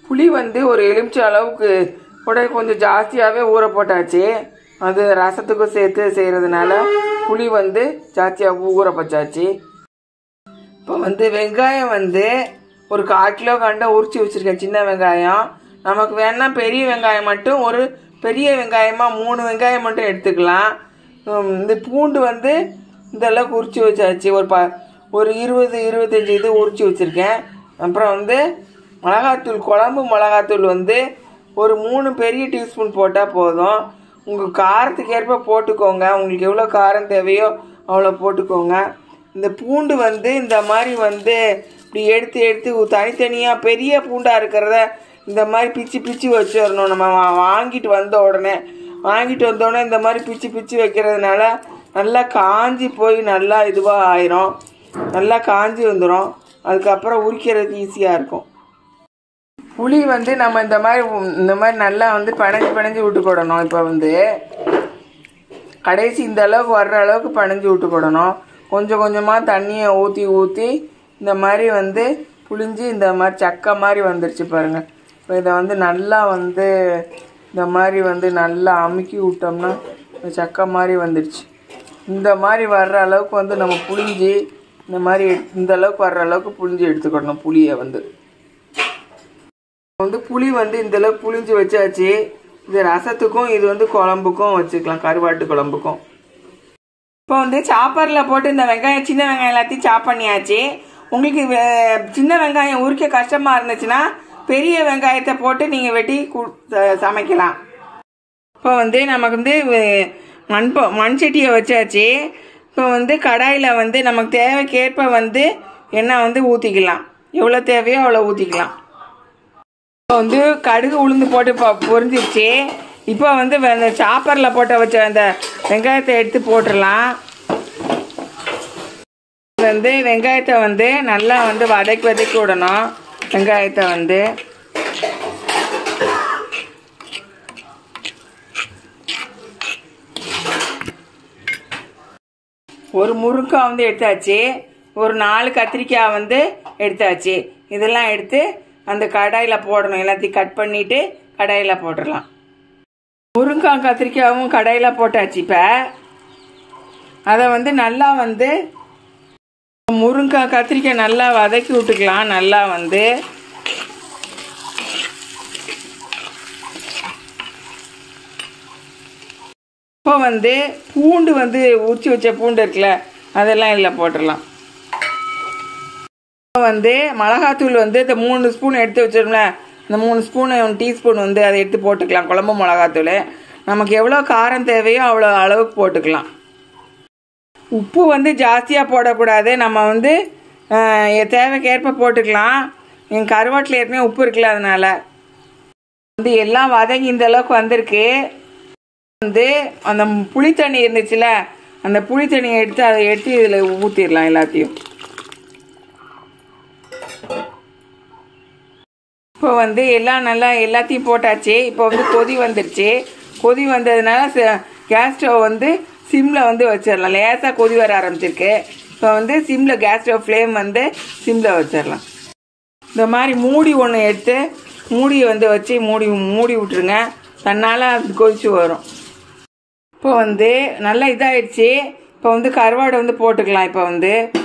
புளி வந்து ஒரு எலுமிச்சை அளவுக்கு கூட கொஞ்சம் ஜாஸ்தியாகவே ஊற போட்டாச்சு அது ரசத்துக்கும் சேர்த்து செய்கிறதுனால புளி வந்து ஜாஸ்தியாக ஊற வச்சாச்சு இப்போ வந்து வெங்காயம் வந்து ஒரு கால் கிலோ கண்ட உரிச்சு வச்சுருக்கேன் சின்ன வெங்காயம் நமக்கு வேணா பெரிய வெங்காயம் மட்டும் ஒரு பெரிய வெங்காயமாக மூணு வெங்காயம் மட்டும் எடுத்துக்கலாம் உம், இந்த பூண்டு வந்து இந்த அளவுக்கு உரிச்சு வச்சாச்சு ஒரு ப ஒரு இருபது இருபத்தஞ்சி இது உரிச்சு வச்சுருக்கேன் அப்புறம் வந்து மிளகாத்தூள் குழம்பு மிளகாத்தூள் வந்து ஒரு மூணு பெரிய டீஸ்பூன் போட்டால் போதும் உங்கள் காரத்துக்கு ஏற்ப போட்டுக்கோங்க உங்களுக்கு எவ்வளோ காரம் தேவையோ அவ்வளோ போட்டுக்கோங்க இந்த பூண்டு வந்து இந்த மாதிரி வந்து இப்படி எடுத்து எடுத்து தனித்தனியாக பெரிய பூண்டாக இருக்கிறத இந்த மாதிரி பிச்சு பிச்சு வச்சிடணும் நம்ம வா- வாங்கிட்டு வந்த உடனே வாங்கிட்டு வந்த உடனே இந்த மாதிரி பிச்சு பிச்சு வைக்கிறதுனால நல்லா காஞ்சி போய் நல்லா இதுவாக ஆயிரும் நல்லா காஞ்சி வந்துடும் அதுக்கப்புறம் உரிக்கிறதுக்கு ஈஸியாக இருக்கும் புளி வந்து நம்ம இந்த மாதிரி உ- இந்த மாதிரி நல்லா வந்து பனைஞ்சு பனைஞ்சு விட்டுக்கிடணும் இப்போ வந்து கடைசி இந்த அளவுக்கு வர்ற அளவுக்கு பனைஞ்சு விட்டுக்கிடணும் கொஞ்சம் கொஞ்சமாக தண்ணியை ஊற்றி ஊற்றி இந்த மாதிரி வந்து புளிஞ்சு இந்த மாதிரி சக்கை மாதிரி வந்துருச்சு பாருங்க இப்போ இதை வந்து நல்லா வந்து இந்த மாதிரி வந்து நல்லா அமுக்கி விட்டோம்னா இந்த சக்கை மாதிரி வந்துடுச்சு இந்த மாதிரி வர்ற அளவுக்கு வந்து நம்ம புளிஞ்சு இந்த மாதிரி எடு- இந்த அளவுக்கு வர்ற அளவுக்கு புளிஞ்சு எடுத்துக்கிடணும் புளியை வந்து வந்து புளி வந்து இந்த அளவுக்கு புளிஞ்சு வச்சாச்சு இது ரசத்துக்கும் இது வந்து குழம்புக்கும் வச்சுக்கலாம் கருவாட்டு குழம்புக்கும் இப்போ வந்து சாப்பரில் போட்டு இந்த வெங்காயம் சின்ன வெங்காயம் எல்லாத்தையும் சாப் பண்ணியாச்சு உங்களுக்கு வே- சின்ன வெங்காயம் உரிக்க கஷ்டமாக இருந்துச்சுன்னா பெரிய வெங்காயத்தை போட்டு நீங்கள் வெட்டி கு- ச- சமைக்கலாம் இப்போ வந்து நமக்கு வந்து வே- மண் ப- மண் சட்டியை வச்சாச்சு இப்போ வந்து கடாயில் வந்து நமக்கு தேவைக்கேற்ப வந்து எண்ணெய் வந்து ஊற்றிக்கலாம் எவ்வளோ தேவையோ அவ்வளோ ஊற்றிக்கலாம் இப்போ வந்து கடுகு உளுந்து போட்டு இப்போ பொரிஞ்சிருச்சு இப்போ வந்து வெ- அந்த சாப்பரில் போட்ட வச்ச அந்த வெங்காயத்தை எடுத்து போட்டுடலாம் வந்து வெங்காயத்தை வந்து நல்லா வந்து வதக்கி வதக்கி விடணும் வெங்காயத்தை வந்து ஒரு முருங்காய் வந்து எடுத்தாச்சு ஒரு நாலு கத்திரிக்காய் வந்து எடுத்தாச்சு இதெல்லாம் எடுத்து அந்த கடாயில் போடணும் எல்லாத்தையும் கட் பண்ணிட்டு கடாயில் போட்டுடலாம் முருங்காய் கத்திரிக்காயும் கடாயில் போட்டாச்சு இப்போ அதை வந்து நல்லா வந்து முருங்காய் கத்திரிக்காய் நல்லா வதக்கி விட்டுக்கலாம் நல்லா வந்து இப்போ வந்து பூண்டு வந்து உரிச்சு வச்ச பூண்டு இருக்குல்ல அதெல்லாம் இதில் போட்டுடலாம் இப்போ வந்து மிளகாத்தூள் வந்து இந்த மூணு ஸ்பூன் எடுத்து வச்சிருக்கோம்ல இந்த மூணு ஸ்பூனு டீஸ்பூன் வந்து அதை எடுத்து போட்டுக்கலாம் குழம்பு மிளகாத்தூள் நமக்கு எவ்வளோ காரம் தேவையோ அவ்வளோ அளவுக்கு போட்டுக்கலாம் உப்பு வந்து ஜாஸ்தியாக போடக்கூடாது நம்ம வந்து ஆஹ், தேவைக்கேற்ப போட்டுக்கலாம் என் கருவாட்டில் ஏற்கனவே உப்பு இருக்குல்ல அதனால வந்து எல்லாம் வதங்கி இந்த அளவுக்கு வந்திருக்கு வந்து அந்த புளி தண்ணி இருந்துச்சுல அந்த புளி தண்ணியை எடுத்து அதை எடுத்து இதில் ஊற்றிடலாம் எல்லாத்தையும் இப்போ வந்து எல்லாம் நல்லா எல்லாத்தையும் போட்டாச்சு இப்போ வந்து கொதி வந்துருச்சு கொதி வந்ததுனால ச- கேஸ் ஸ்டவ் வந்து சிம்மில் வந்து வச்சிடலாம் லேசாக கொதி வர ஆரம்பிச்சிருக்கு இப்போ வந்து சிம்மில் கேஸ் ஸ்டவ் ஃப்ளேம் வந்து சிம்மில் வச்சிடலாம் இந்த மாதிரி மூடி ஒன்று எடுத்து மூடியை வந்து வச்சு மூடி மூடி விட்டுருங்க தன்னால் அது கொதிச்சு வரும் இப்போ வந்து நல்லா இதாயிடுச்சு இப்போ வந்து கருவாடை வந்து போட்டுக்கலாம் இப்போ வந்து